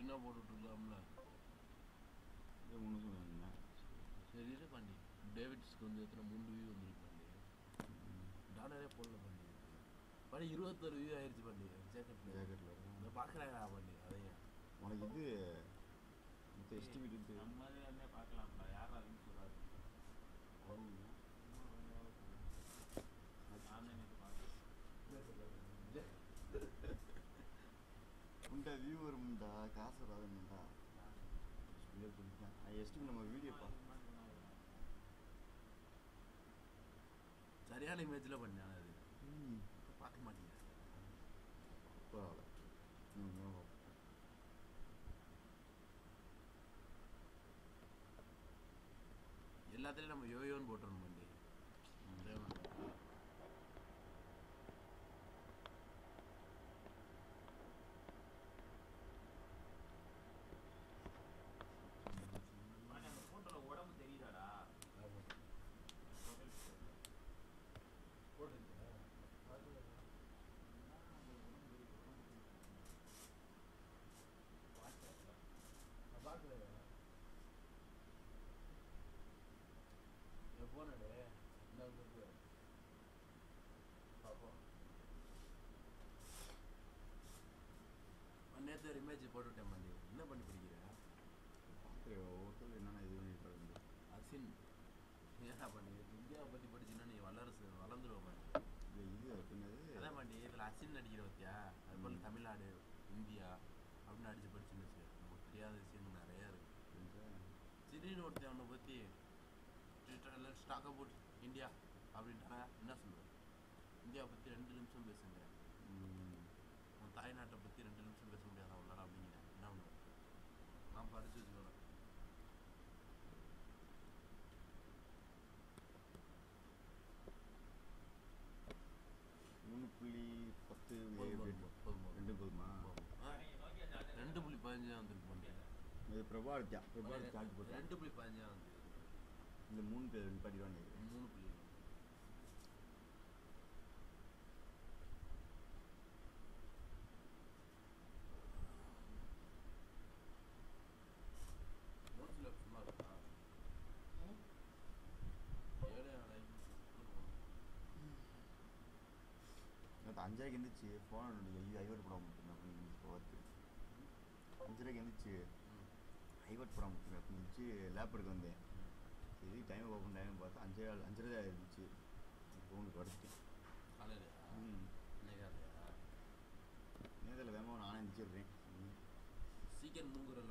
சின்ன போட்டுட்ருக்கலாம்ல இது ஒன்று சொன்னீங்க சரி இரு பண்ணி டேவிட்ஸ்க்கு வந்து எத்தனை மூணு வியூ வந்துருக்கு பண்ணி டாலரே போடல பண்ணி பண்ணி இருபத்தொரு வியூ ஆயிடுச்சு பண்ணி ஜேக்கெட்டில் ஜாக்கெட்டில் இந்த பார்க்குறாங்க பண்ணி அதையும் உனக்கு இது மற்ற எஸ்டிமேட் வந்து நம்ம இதுல பார்க்கலாம்ல யார் அதுன்னு சொல்றாரு நான் தான் நேற்று பார்த்தேன் உண்டா வியூ வரும்டா காசு வராதுண்டா சொல்லியே சொல்லிட்டேன் எஸ்டிமேட் நம்ம வீடியோ பா சரியான இமேஜில் பண்ணேன் அது ம் பார்க்க மாட்டேங்க பரவாயில்ல ம் ஆமா. எல்லாத்துலேயும் நம்ம யோயோன்னு போட்டுறணும் பண்ணி தேவன் அந்த போட்டோல உடம்பு தெரியுதாடா போனடே இந்த இருக்கு பார்ப்போம் நேற்று ஒரு இமேஜ் போட்டுவிட்டேன் பண்ணி என்ன பண்ணி பிடிக்கிற பார்க்குறேன் ஒவ்வொருத்தரும் என்னென்ன இது பண்ணிட்டு அசின் ஏன்னா பண்ணி இந்தியாவை பற்றி படிச்சுன்னா நீ வல்லரசு வளர்ந்துருவ பண்ணி இது இது என்னது அதான் பண்ணி இதில் அசின் நடிக்கிற பத்தியா அது போல் தமிழ்நாடு இந்தியா அப்படின்னு அடிச்சு படிச்சுன்னு வச்சு நமக்கு தெரியாத விஷயங்கள் நிறையா இருக்கு திடீர்னு ஒருத்தன் அவனை பற்றி ட்விட்டரில் ஸ்டாக் அபவுட் இந்தியா அப்படின்ட்டாங்க என்ன சொல்லுவேன் இந்தியாவை பற்றி ரெண்டு நிமிஷம் பேசுங்க ம், உன் தாய்நாட்டை பற்றி ரெண்டு நிமிஷம் பேச முடியாதா உள்ளார அப்படிங்கிறேன் என்ன பண்ணுவேன் நான் படிச்சு வச்சுக்கிறேன் மூணு புள்ளி பத்து போதும், ஏழு, போதும், போதும், போதும். ரெண்டு போதுமா ஆ, ரெண்டு புள்ளி பதினஞ்சா வந்துருக்கு பண்ணி இது பிரபாரத்தியா பிரபாரத்தி சார்ஜ் போட்டு ரெண்டு புள்ளி பதினஞ்சா வந்து இந்த மூணு பேர் ரெண்டு படிவாங்க மூணு புள்ளி நோட்ஸில் ஃபுல்லாக இருக்கா ஏழை அலைக்கு நேற்று அஞ்சரைக்கு எந்திரிச்சு ஃபோன் இது ஐவர்ட் போட மாட்டேங்க அப்படின்னு பார்த்து அஞ்சரைக்கு எந்திரிச்சு ஐவர்ட் போட மாட்டேங்க அப்படின்னு இருந்துச்சு லேப்பருக்கு வந்தேன் சரி டைம் ஓப்பன் டைம் பார்த்தா அஞ்சரை அஞ்சரை தான் இருந்துச்சு ஃபோனுக்கு படுத்துட்டேன் காலையில் ம் இன்னைக்கு காலையா நேரத்தில் வேகமாக நானே எந்திரிச்சிடுறேன் ம். சீக்கிரம் தூங்குற